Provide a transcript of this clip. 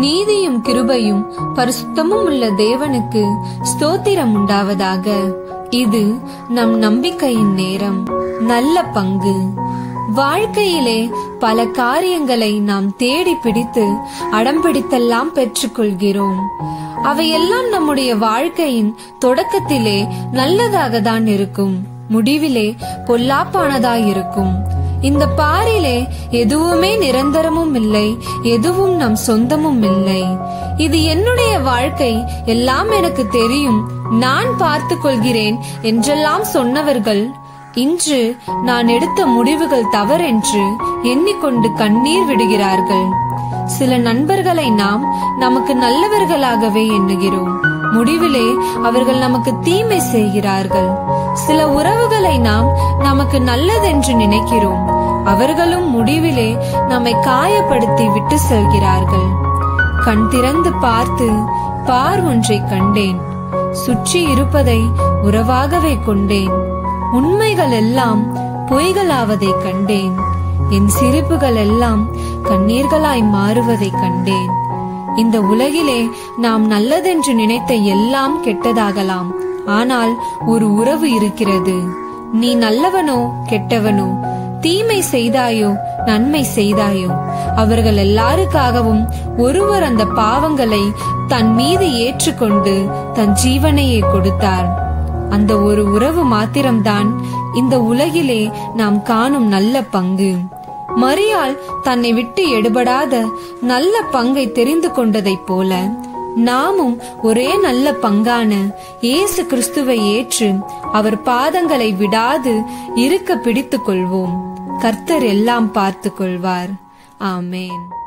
நீதியும் கிருபையும் பரிசுத்தமும் உள்ள தேவனுக்கு ஸ்தோத்திரம் உண்டாவதாக இது நம் நம்பிக்கையின் நேரம் நல்ல பங்கு வாழ்க்கையிலே பல காரியங்களை நாம் தேடி பிடித்து அடம்பிடித்தெல்லாம் பெற்றுக்கொள்கிறோம் அவையெல்லாம் நம்முடைய வாழ்க்கையின் தொடக்கத்திலே நல்லதாக தான் இருக்கும் முடிவிலே பொல்லாப்பானதாய் இருக்கும் இந்த பாரிலே எதுவுமே நிரந்தரமும் இல்லை எதுவும் நம் சொந்தமும் இல்லை இது என்னுடைய வாழ்க்கை எல்லாம் எனக்கு தெரியும் நான் பார்த்துக் கொள்கிறேன் என்றெல்லாம் சொன்னவர்கள் இன்று நான் எடுத்த முடிவுகள் தவறென்று எண்ணிக்கொண்டு கண்ணீர் விடுகிறார்கள் சில நண்பர்களை நாம் நமக்கு நல்லவர்களாகவே எண்ணுகிறோம் முடிவிலே அவர்கள் நமக்கு தீமை செய்கிறார்கள் சில உறவுகளை நாம் நமக்கு நல்லதென்று நினைக்கிறோம் அவர்களும் முடிவிலே நம்மை காயப்படுத்தி விட்டு செல்கிறார்கள் கண் திறந்து பார்த்து பார் ஒன்றை கண்டேன் சுற்றி இருப்பதை உறவாகவே கொண்டேன் உண்மைகள் எல்லாம் பொய்களாவதை கண்டேன் என் சிரிப்புகள் எல்லாம் கண்ணீர்களாய் மாறுவதை கண்டேன் இந்த உலகிலே நாம் நல்லதென்று நினைத்த எல்லாம் கெட்டதாகலாம் ஆனால் ஒரு உறவு இருக்கிறது நீ நல்லவனோ கெட்டவனோ தீமை செய்தாயோ நன்மை செய்தாயோ அவர்கள் எல்லாருக்காகவும் ஒருவர் அந்த பாவங்களை தன் மீது ஏற்றுக்கொண்டு தன் ஜீவனையே கொடுத்தார் அந்த ஒரு உறவு மாத்திரம்தான் இந்த உலகிலே நாம் காணும் நல்ல பங்கு மரியாள் தன்னை விட்டு எடுபடாத நல்ல பங்கை தெரிந்து கொண்டதைப் போல நாமும் ஒரே நல்ல பங்கான இயேசு கிறிஸ்துவை ஏற்று அவர் பாதங்களை விடாது இருக்க பிடித்துக் கொள்வோம் கர்த்தர் எல்லாம் பார்த்துக் கொள்வார் ஆமேன்